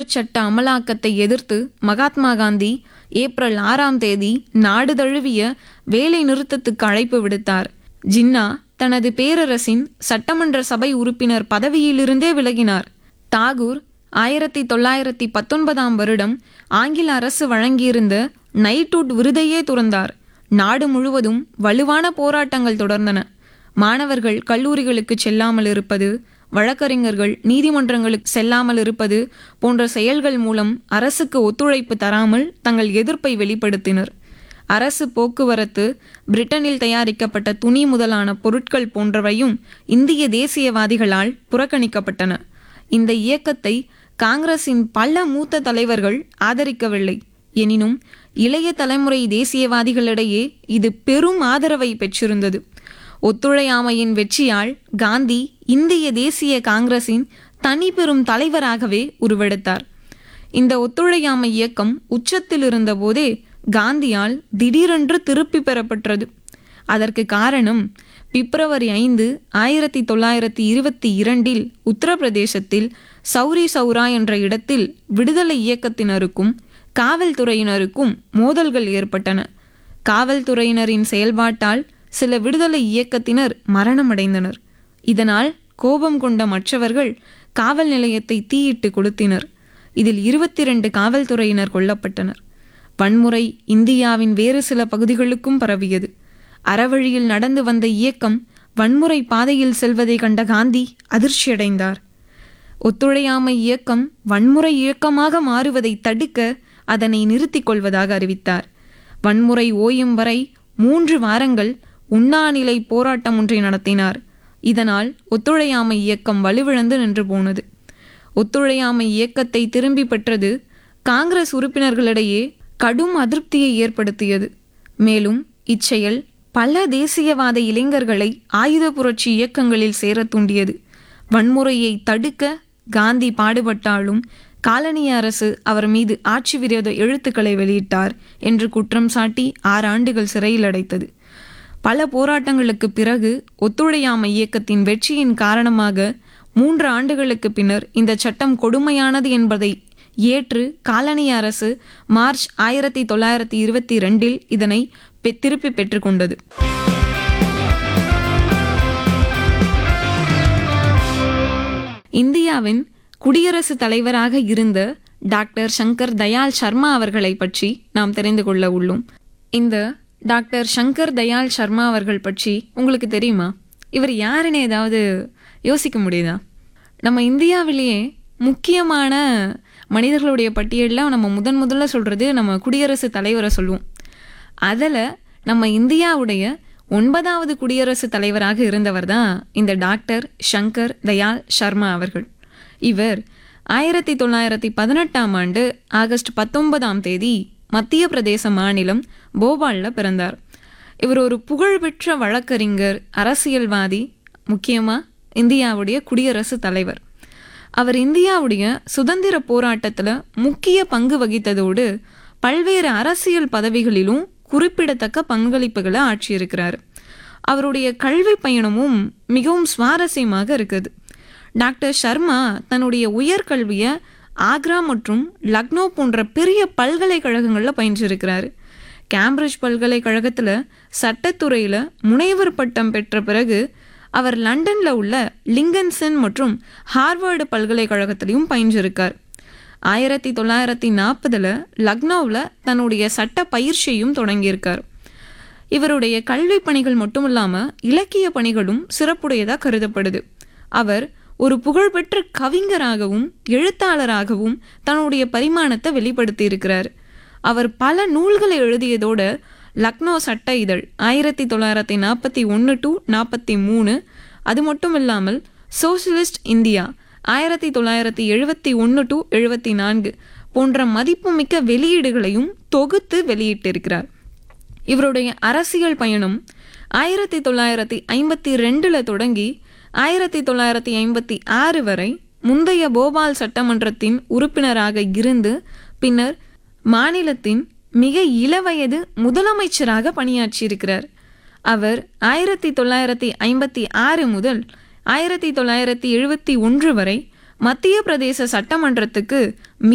குடியுரிமைச் சட்ட அமலாக்கத்தை எதிர்த்து மகாத்மா காந்தி ஏப்ரல் ஆறாம் தேதி நாடு தழுவிய வேலை நிறுத்தத்துக்கு அழைப்பு விடுத்தார் ஜின்னா தனது பேரரசின் சட்டமன்ற சபை உறுப்பினர் பதவியிலிருந்தே விலகினார் தாகூர் ஆயிரத்தி தொள்ளாயிரத்தி பத்தொன்பதாம் வருடம் ஆங்கில அரசு வழங்கியிருந்த நைட்வுட் விருதையே துறந்தார் நாடு முழுவதும் வலுவான போராட்டங்கள் தொடர்ந்தன மாணவர்கள் கல்லூரிகளுக்கு செல்லாமல் இருப்பது வழக்கறிஞர்கள் நீதிமன்றங்களுக்கு செல்லாமல் இருப்பது போன்ற செயல்கள் மூலம் அரசுக்கு ஒத்துழைப்பு தராமல் தங்கள் எதிர்ப்பை வெளிப்படுத்தினர் அரசு போக்குவரத்து பிரிட்டனில் தயாரிக்கப்பட்ட துணி முதலான பொருட்கள் போன்றவையும் இந்திய தேசியவாதிகளால் புறக்கணிக்கப்பட்டன இந்த இயக்கத்தை காங்கிரசின் பல மூத்த தலைவர்கள் ஆதரிக்கவில்லை எனினும் இளைய தலைமுறை தேசியவாதிகளிடையே இது பெரும் ஆதரவை பெற்றிருந்தது ஒத்துழையாமையின் வெற்றியால் காந்தி இந்திய தேசிய காங்கிரசின் தனி பெரும் தலைவராகவே உருவெடுத்தார் இந்த ஒத்துழையாமை இயக்கம் உச்சத்தில் இருந்தபோதே காந்தியால் திடீரென்று திருப்பி பெறப்பட்டது அதற்கு காரணம் பிப்ரவரி ஐந்து ஆயிரத்தி தொள்ளாயிரத்தி இருபத்தி இரண்டில் உத்தரப்பிரதேசத்தில் சௌரி சௌரா என்ற இடத்தில் விடுதலை இயக்கத்தினருக்கும் காவல்துறையினருக்கும் மோதல்கள் ஏற்பட்டன காவல்துறையினரின் செயல்பாட்டால் சில விடுதலை இயக்கத்தினர் மரணமடைந்தனர் இதனால் கோபம் கொண்ட மற்றவர்கள் காவல் நிலையத்தை தீயிட்டு கொளுத்தினர் இதில் இருபத்தி ரெண்டு காவல்துறையினர் கொல்லப்பட்டனர் வன்முறை இந்தியாவின் வேறு சில பகுதிகளுக்கும் பரவியது அறவழியில் நடந்து வந்த இயக்கம் வன்முறை பாதையில் செல்வதை கண்ட காந்தி அதிர்ச்சியடைந்தார் ஒத்துழையாமை இயக்கம் வன்முறை இயக்கமாக மாறுவதை தடுக்க அதனை நிறுத்திக் கொள்வதாக அறிவித்தார் வன்முறை ஓயும் வரை மூன்று வாரங்கள் உண்ணாநிலை போராட்டம் ஒன்றை நடத்தினார் இதனால் ஒத்துழையாமை இயக்கம் வலுவிழந்து நின்று போனது ஒத்துழையாமை இயக்கத்தை திரும்பி பெற்றது காங்கிரஸ் உறுப்பினர்களிடையே கடும் அதிருப்தியை ஏற்படுத்தியது மேலும் இச்செயல் பல தேசியவாத இளைஞர்களை ஆயுத புரட்சி இயக்கங்களில் சேரத் தூண்டியது வன்முறையை தடுக்க காந்தி பாடுபட்டாலும் காலனிய அரசு அவர் மீது ஆட்சி விரோத எழுத்துக்களை வெளியிட்டார் என்று குற்றம் சாட்டி ஆறு ஆண்டுகள் சிறையில் அடைத்தது பல போராட்டங்களுக்கு பிறகு ஒத்துழையாமை இயக்கத்தின் வெற்றியின் காரணமாக மூன்று ஆண்டுகளுக்கு பின்னர் இந்த சட்டம் கொடுமையானது என்பதை ஏற்று காலனிய அரசு மார்ச் ஆயிரத்தி தொள்ளாயிரத்தி இருபத்தி ரெண்டில் இதனை பெ- திருப்பி பெற்றுக்கொண்டது இந்தியாவின் குடியரசுத் தலைவராக இருந்த டாக்டர் சங்கர் தயாள் சர்மா அவர்களை பற்றி நாம் தெரிந்து கொள்ள உள்ளோம் இந்த டாக்டர் சங்கர் தயாள் சர்மா அவர்கள் பற்றி உங்களுக்கு தெரியுமா இவர் யாருன்னு ஏதாவது யோசிக்க முடியுதா நம்ம இந்தியாவிலேயே முக்கியமான மனிதர்களுடைய பட்டியலில் நம்ம முதன் முதல்ல சொல்கிறது நம்ம குடியரசுத் தலைவரை சொல்லுவோம் அதில் நம்ம இந்தியாவுடைய ஒன்பதாவது குடியரசுத் தலைவராக இருந்தவர் தான் இந்த டாக்டர் சங்கர் தயாள் சர்மா அவர்கள் இவர் ஆயிரத்தி தொள்ளாயிரத்தி பதினெட்டாம் ஆண்டு ஆகஸ்ட் பத்தொன்பதாம் தேதி மத்திய பிரதேச மாநிலம் போபாலில் பிறந்தார் இவர் ஒரு புகழ்பெற்ற வழக்கறிஞர் அரசியல்வாதி முக்கியமாக இந்தியாவுடைய குடியரசுத் தலைவர் அவர் இந்தியாவுடைய சுதந்திர போராட்டத்தில் முக்கிய பங்கு வகித்ததோடு பல்வேறு அரசியல் பதவிகளிலும் குறிப்பிடத்தக்க பங்களிப்புகளை ஆற்றியிருக்கிறார் அவருடைய கல்வி பயணமும் மிகவும் சுவாரஸ்யமாக இருக்குது டாக்டர் சர்மா தன்னுடைய உயர்கல்வியை ஆக்ரா மற்றும் லக்னோ போன்ற பெரிய பல்கலைக்கழகங்களில் பயின்றிருக்கிறார் கேம்பிரிட்ஜ் பல்கலைக்கழகத்தில் சட்டத்துறையில் முனைவர் பட்டம் பெற்ற பிறகு அவர் லண்டனில் உள்ள லிங்கன்சன் மற்றும் ஹார்வர்டு பல்கலைக்கழகத்திலையும் பயின்றிருக்கார் ஆயிரத்தி தொள்ளாயிரத்தி நாற்பதில் லக்னோவில் தன்னுடைய சட்ட பயிற்சியையும் தொடங்கியிருக்கார் இவருடைய கல்வி பணிகள் மட்டும் இல்லாமல் இலக்கிய பணிகளும் சிறப்புடையதாக கருதப்படுது அவர் ஒரு புகழ்பெற்ற கவிஞராகவும் எழுத்தாளராகவும் தன்னுடைய பரிமாணத்தை வெளிப்படுத்தி இருக்கிறார் அவர் பல நூல்களை எழுதியதோட லக்னோ சட்ட இதழ் ஆயிரத்தி தொள்ளாயிரத்தி நாற்பத்தி ஒன்று டு நாற்பத்தி மூணு அது மட்டும் இல்லாமல் சோஷலிஸ்ட் இந்தியா ஆயிரத்தி தொள்ளாயிரத்தி எழுபத்தி ஒன்று டு எழுபத்தி நான்கு போன்ற மதிப்புமிக்க வெளியீடுகளையும் தொகுத்து வெளியிட்டிருக்கிறார் இவருடைய அரசியல் பயணம் ஆயிரத்தி தொள்ளாயிரத்தி ஐம்பத்தி ரெண்டில் தொடங்கி ஆயிரத்தி தொள்ளாயிரத்தி ஐம்பத்தி ஆறு வரை முந்தைய போபால் சட்டமன்றத்தின் உறுப்பினராக இருந்து பின்னர் மாநிலத்தின் மிக இளவயது முதலமைச்சராக பணியாற்றியிருக்கிறார் அவர் ஆயிரத்தி தொள்ளாயிரத்தி ஐம்பத்தி ஆறு முதல் ஆயிரத்தி தொள்ளாயிரத்தி எழுபத்தி ஒன்று வரை மத்திய பிரதேச சட்டமன்றத்துக்கு